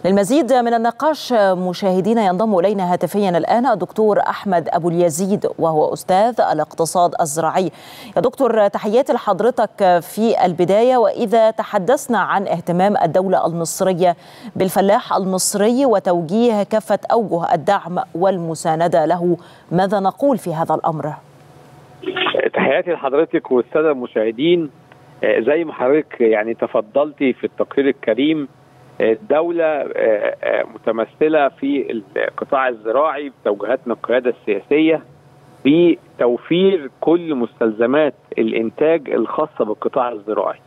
للمزيد من النقاش مشاهدينا ينضم الينا هاتفيا الان الدكتور احمد ابو اليزيد وهو استاذ الاقتصاد الزراعي. يا دكتور تحياتي لحضرتك في البدايه واذا تحدثنا عن اهتمام الدوله المصريه بالفلاح المصري وتوجيه كافه اوجه الدعم والمسانده له ماذا نقول في هذا الامر؟ تحياتي لحضرتك والساده المشاهدين زي ما حضرتك يعني تفضلتي في التقرير الكريم الدولة متمثلة في القطاع الزراعي بتوجيهات من القيادة السياسية بتوفير كل مستلزمات الإنتاج الخاصة بالقطاع الزراعي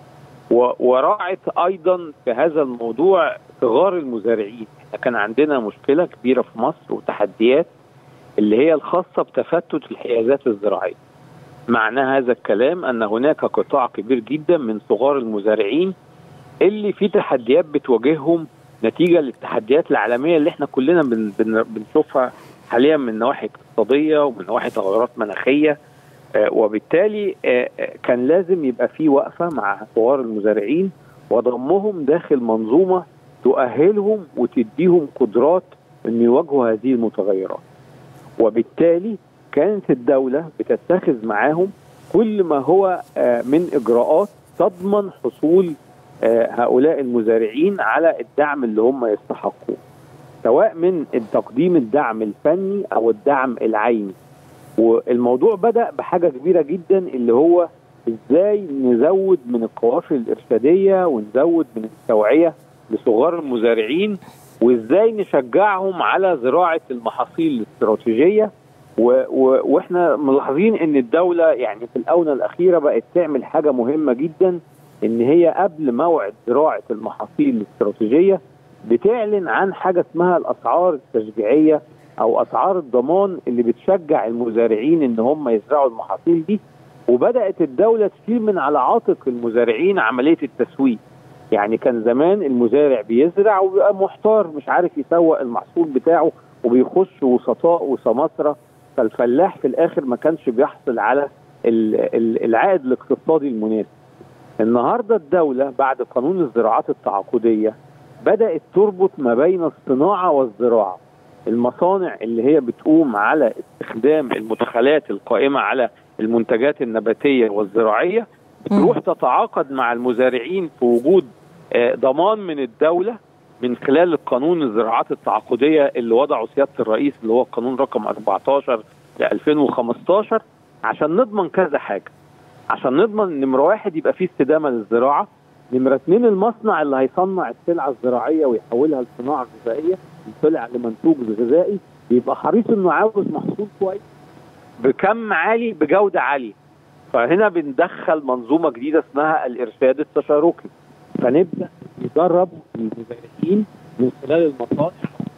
وراعت أيضا في هذا الموضوع صغار المزارعين احنا كان عندنا مشكلة كبيرة في مصر وتحديات اللي هي الخاصة بتفتت الحيازات الزراعية معنى هذا الكلام أن هناك قطاع كبير جدا من صغار المزارعين اللي في تحديات بتواجههم نتيجه للتحديات العالميه اللي احنا كلنا بن بن بنشوفها حاليا من نواحي اقتصاديه ومن نواحي تغيرات مناخيه آه وبالتالي آه كان لازم يبقى في وقفه مع صغار المزارعين وضمهم داخل منظومه تؤهلهم وتديهم قدرات ان يواجهوا هذه المتغيرات. وبالتالي كانت الدوله بتتخذ معاهم كل ما هو آه من اجراءات تضمن حصول هؤلاء المزارعين على الدعم اللي هم يستحقوه سواء من تقديم الدعم الفني او الدعم العيني والموضوع بدا بحاجه كبيره جدا اللي هو ازاي نزود من القوافل الارشاديه ونزود من التوعيه لصغار المزارعين وازاي نشجعهم على زراعه المحاصيل الاستراتيجيه و و واحنا ملاحظين ان الدوله يعني في الاونه الاخيره بقت تعمل حاجه مهمه جدا ان هي قبل موعد زراعه المحاصيل الاستراتيجيه بتعلن عن حاجه اسمها الاسعار التشجيعيه او اسعار الضمان اللي بتشجع المزارعين ان هم يزرعوا المحاصيل دي وبدات الدوله تشيل من على عاتق المزارعين عمليه التسويق يعني كان زمان المزارع بيزرع وبيبقى محتار مش عارف يسوق المحصول بتاعه وبيخش وسطاء وسماسره فالفلاح في الاخر ما كانش بيحصل على العائد الاقتصادي المناسب النهارده الدولة بعد قانون الزراعات التعاقدية بدأت تربط ما بين الصناعة والزراعة المصانع اللي هي بتقوم على استخدام المدخلات القائمة على المنتجات النباتية والزراعية بتروح تتعاقد مع المزارعين في وجود ضمان من الدولة من خلال القانون الزراعات التعاقدية اللي وضعه سيادة الرئيس اللي هو القانون رقم 14 ل 2015 عشان نضمن كذا حاجة عشان نضمن نمرة واحد يبقى فيه استدامة للزراعة نمرة اثنين المصنع اللي هيصنع السلعة الزراعية ويحولها لصناعة غذائية طلع لمنتوج غذائي يبقى حريص انه عاوز محصول كويس بكم عالي بجودة عالية فهنا بندخل منظومة جديدة اسمها الإرشاد التشاركي فنبدأ ندرب المزارعين من خلال المصانع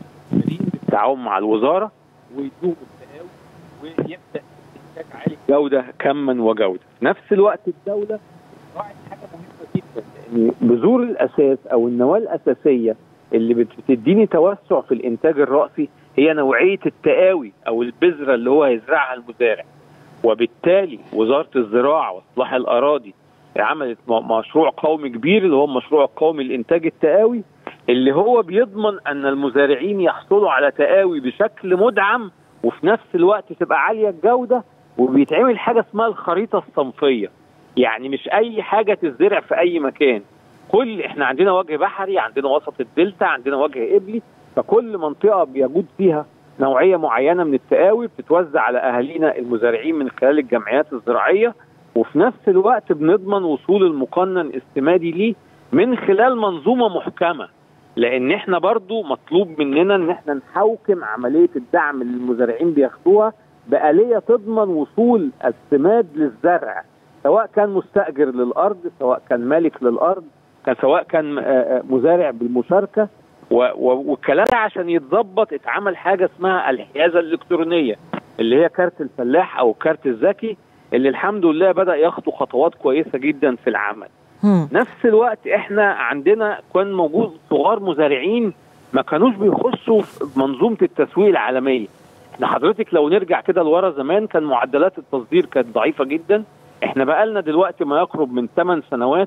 بالتعاون مع الوزارة ويدوهم التقاوي ويبدأ انتاج عالي جوده كما وجوده في نفس الوقت الدوله راعت حاجه مهمه جدا لان بذور الاساس او النواه الاساسيه اللي بتديني توسع في الانتاج الراسي هي نوعيه التقاوي او البذره اللي هو هيزرعها المزارع وبالتالي وزاره الزراعه واصلاح الاراضي عملت مشروع قومي كبير اللي هو المشروع القومي لانتاج التقاوي اللي هو بيضمن ان المزارعين يحصلوا على تقاوي بشكل مدعم وفي نفس الوقت تبقى عاليه الجوده وبيتعمل حاجه اسمها الخريطه الصنفيه يعني مش اي حاجه تزرع في اي مكان كل احنا عندنا وجه بحري عندنا وسط الدلتا عندنا وجه قبلي فكل منطقه بيجود فيها نوعيه معينه من التقاوي بتتوزع على اهالينا المزارعين من خلال الجمعيات الزراعيه وفي نفس الوقت بنضمن وصول المقنن السمادي ليه من خلال منظومه محكمه لان احنا برضو مطلوب مننا ان احنا نحوكم عمليه الدعم اللي المزارعين بياخدوها بآلية تضمن وصول السماد للزرع سواء كان مستأجر للأرض سواء كان مالك للأرض كان سواء كان مزارع بالمشاركة والكلام ده عشان يتظبط اتعمل حاجة اسمها الحيازة الإلكترونية اللي هي كارت الفلاح أو كارت الذكي اللي الحمد لله بدأ يخطو خطوات كويسة جدا في العمل نفس الوقت احنا عندنا كان موجود صغار مزارعين ما كانوش بيخشوا في منظومة التسويق العالمية احنا حضرتك لو نرجع كده لورا زمان كان معدلات التصدير كانت ضعيفه جدا احنا بقالنا دلوقتي ما يقرب من 8 سنوات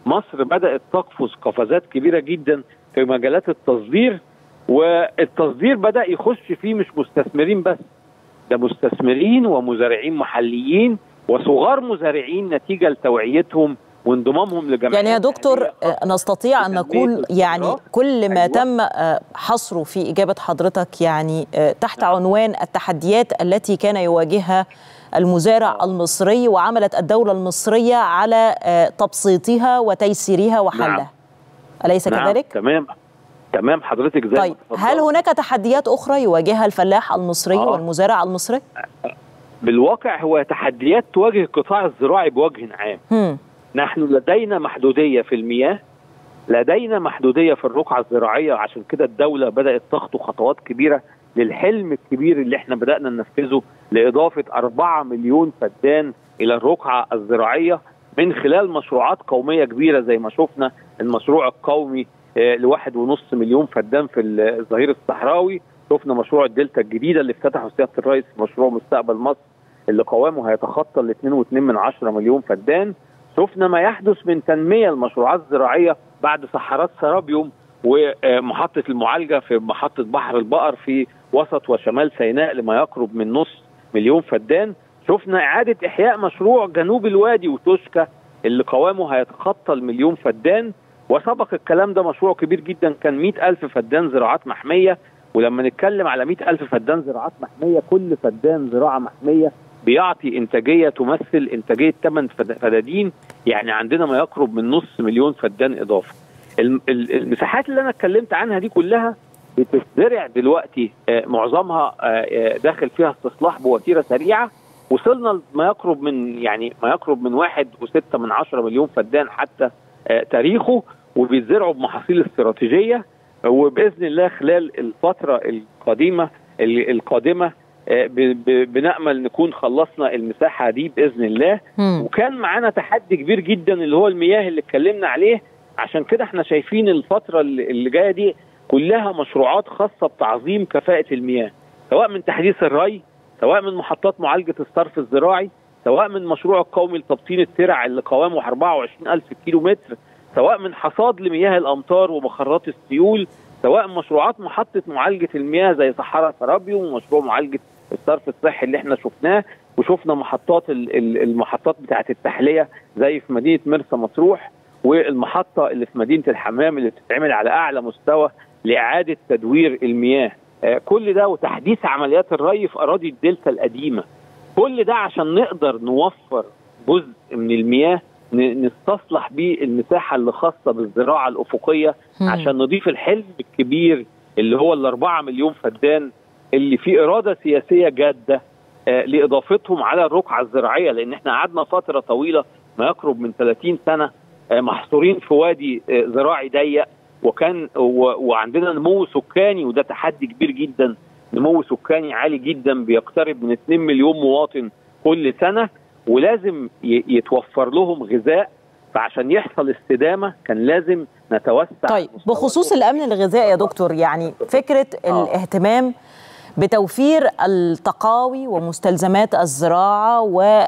مصر بدات تقفز قفزات كبيره جدا في مجالات التصدير والتصدير بدا يخش فيه مش مستثمرين بس ده مستثمرين ومزارعين محليين وصغار مزارعين نتيجه لتوعيتهم وانضمامهم لجمعيات يعني يا دكتور نستطيع ان نقول يعني كل ما أيوة. تم حصره في اجابه حضرتك يعني تحت عنوان التحديات التي كان يواجهها المزارع المصري وعملت الدوله المصريه على تبسيطها وتيسيرها وحلها نعم. اليس نعم. كذلك تمام تمام حضرتك زي ما طيب تفضلت. هل هناك تحديات اخرى يواجهها الفلاح المصري آه. والمزارع المصري بالواقع هو تحديات تواجه القطاع الزراعي بوجه عام هم. نحن لدينا محدودية في المياه لدينا محدودية في الرقعة الزراعية عشان كده الدولة بدأت تخطو خطوات كبيرة للحلم الكبير اللي احنا بدأنا ننفذه لإضافة 4 مليون فدان إلى الرقعة الزراعية من خلال مشروعات قومية كبيرة زي ما شفنا المشروع القومي آه، لواحد ونص مليون فدان في الظهير الصحراوي شفنا مشروع الدلتا الجديدة اللي افتتحه سيادة الرئيس مشروع مستقبل مصر اللي قوامه هيتخطى ال 2.2 من عشرة مليون فدان شفنا ما يحدث من تنمية المشروعات الزراعية بعد صحارات سرابيوم ومحطة المعالجة في محطة بحر البقر في وسط وشمال سيناء لما يقرب من نص مليون فدان شفنا إعادة إحياء مشروع جنوب الوادي وتوشكا اللي قوامه هيتخطى المليون فدان وسبق الكلام ده مشروع كبير جدا كان مئة ألف فدان زراعات محمية ولما نتكلم على مئة ألف فدان زراعات محمية كل فدان زراعة محمية بيعطي إنتاجية تمثل إنتاجية 8 فدادين يعني عندنا ما يقرب من نص مليون فدان إضافة الم- ال- المساحات اللي أنا اتكلمت عنها دي كلها بتزرع دلوقتي آه، معظمها آه، آه، داخل فيها استصلاح بوتيره سريعه وصلنا لما يقرب من يعني ما يقرب من واحد وستة من عشرة مليون فدان حتى آه، تاريخه وبيزرعوا بمحاصيل استراتيجيه وباذن الله خلال الفتره القديمه ال- القادمه آه، ب- ب- بنامل نكون خلصنا المساحه دي باذن الله هم. وكان معانا تحدي كبير جدا اللي هو المياه اللي اتكلمنا عليه عشان كده احنا شايفين الفتره اللي اللي جايه دي كلها مشروعات خاصه بتعظيم كفاءه المياه سواء من تحديث الري سواء من محطات معالجه الصرف الزراعي سواء من مشروع القومي لتبطين الترع اللي قوامه 24 ألف كيلو متر سواء من حصاد لمياه الأمطار ومخرات السيول سواء مشروعات محطة معالجة المياه زي صحراء سرابيوم ومشروع معالجة الصرف الصحي اللي احنا شفناه وشفنا محطات ال- ال- المحطات بتاعة التحلية زي في مدينة مرسى مطروح والمحطة اللي في مدينة الحمام اللي بتتعمل على أعلى مستوى لإعادة تدوير المياه آه، كل ده وتحديث عمليات الري في أراضي الدلتا القديمة كل ده عشان نقدر نوفر جزء من المياه ن- نستصلح بيه المساحة اللي خاصة بالزراعة الأفقية هم. عشان نضيف الحلم الكبير اللي هو الأربعة مليون فدان اللي فيه إرادة سياسية جادة آه، لإضافتهم على الرقعة الزراعية لأن احنا قعدنا فترة طويلة ما يقرب من 30 سنة آه، محصورين في وادي آه، زراعي ضيق وكان و- وعندنا نمو سكاني وده تحدي كبير جدا نمو سكاني عالي جدا بيقترب من 2 مليون مواطن كل سنة ولازم ي- يتوفر لهم غذاء فعشان يحصل استدامة كان لازم نتوسع طيب مستوى بخصوص الامن الغذائي يا دكتور يعني فكره آه. الاهتمام بتوفير التقاوي ومستلزمات الزراعه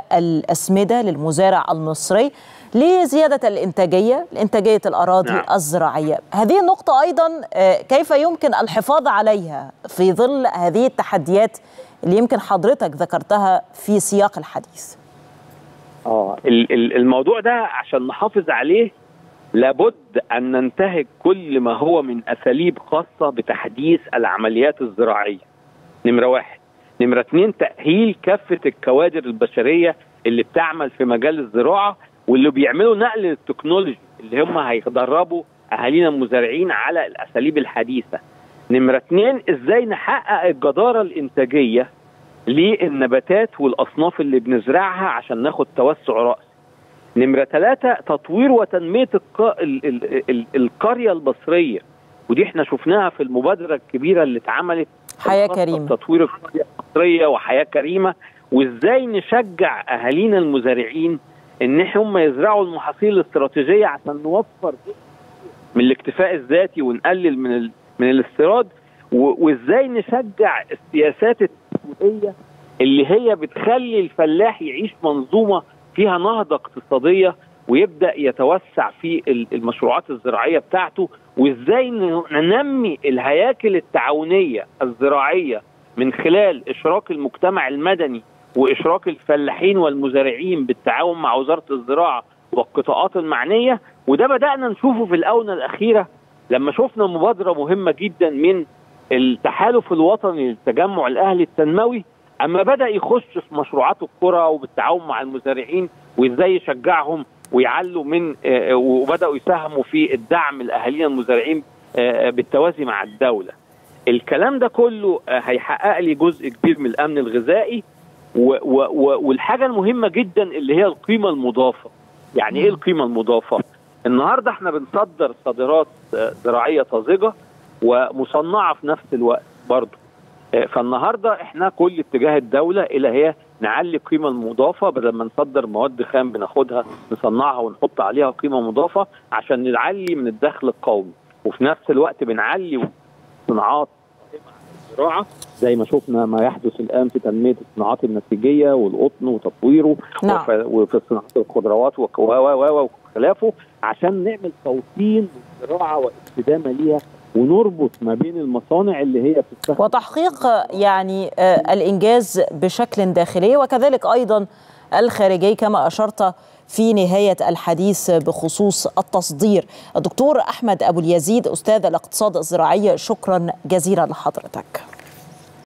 والاسمده للمزارع المصري لزياده الانتاجيه لانتاجيه الاراضي نعم. الزراعيه هذه النقطه ايضا آه، كيف يمكن الحفاظ عليها في ظل هذه التحديات اللي يمكن حضرتك ذكرتها في سياق الحديث اه ال- ال- الموضوع ده عشان نحافظ عليه لابد ان ننتهج كل ما هو من اساليب خاصه بتحديث العمليات الزراعيه. نمره واحد. نمره اثنين تاهيل كافه الكوادر البشريه اللي بتعمل في مجال الزراعه واللي بيعملوا نقل التكنولوجي اللي هم هيدربوا اهالينا المزارعين على الاساليب الحديثه. نمره اثنين ازاي نحقق الجداره الانتاجيه للنباتات والاصناف اللي بنزرعها عشان ناخد توسع راسي. نمره ثلاثه تطوير وتنميه الق... ال... ال... ال... القريه المصريه ودي احنا شفناها في المبادره الكبيره اللي اتعملت حياه الخاصة كريمه بتطوير القريه المصريه وحياه كريمه وازاي نشجع اهالينا المزارعين ان هم يزرعوا المحاصيل الاستراتيجيه عشان نوفر جزء من الاكتفاء الذاتي ونقلل من ال... من الاستيراد و... وازاي نشجع السياسات التسويقيه اللي هي بتخلي الفلاح يعيش منظومه فيها نهضه اقتصاديه ويبدا يتوسع في المشروعات الزراعيه بتاعته وازاي ننمي الهياكل التعاونيه الزراعيه من خلال اشراك المجتمع المدني واشراك الفلاحين والمزارعين بالتعاون مع وزاره الزراعه والقطاعات المعنيه وده بدانا نشوفه في الاونه الاخيره لما شفنا مبادره مهمه جدا من التحالف الوطني للتجمع الاهلي التنموي اما بدا يخش في مشروعات القرى وبالتعاون مع المزارعين وازاي يشجعهم ويعلوا من وبداوا يساهموا في الدعم الاهالينا المزارعين بالتوازي مع الدوله. الكلام ده كله هيحقق لي جزء كبير من الامن الغذائي والحاجه المهمه جدا اللي هي القيمه المضافه. يعني ايه القيمه المضافه؟ النهارده احنا بنصدر صادرات زراعيه طازجه ومصنعه في نفس الوقت برضه. فالنهارده احنا كل اتجاه الدوله الى هي نعلي القيمه المضافه بدل ما نصدر مواد خام بناخدها نصنعها ونحط عليها قيمه مضافه عشان نعلي من الدخل القومي وفي نفس الوقت بنعلي صناعات الزراعه زي ما شفنا ما يحدث الان في تنميه الصناعات النسيجيه والقطن وتطويره نعم. وفي صناعات الخضروات وخلافه عشان نعمل توطين للزراعه واستدامه ليها ونربط ما بين المصانع اللي هي بتستخدم وتحقيق يعني الانجاز بشكل داخلي وكذلك ايضا الخارجي كما اشرت في نهايه الحديث بخصوص التصدير. الدكتور احمد ابو اليزيد استاذ الاقتصاد الزراعي شكرا جزيلا لحضرتك.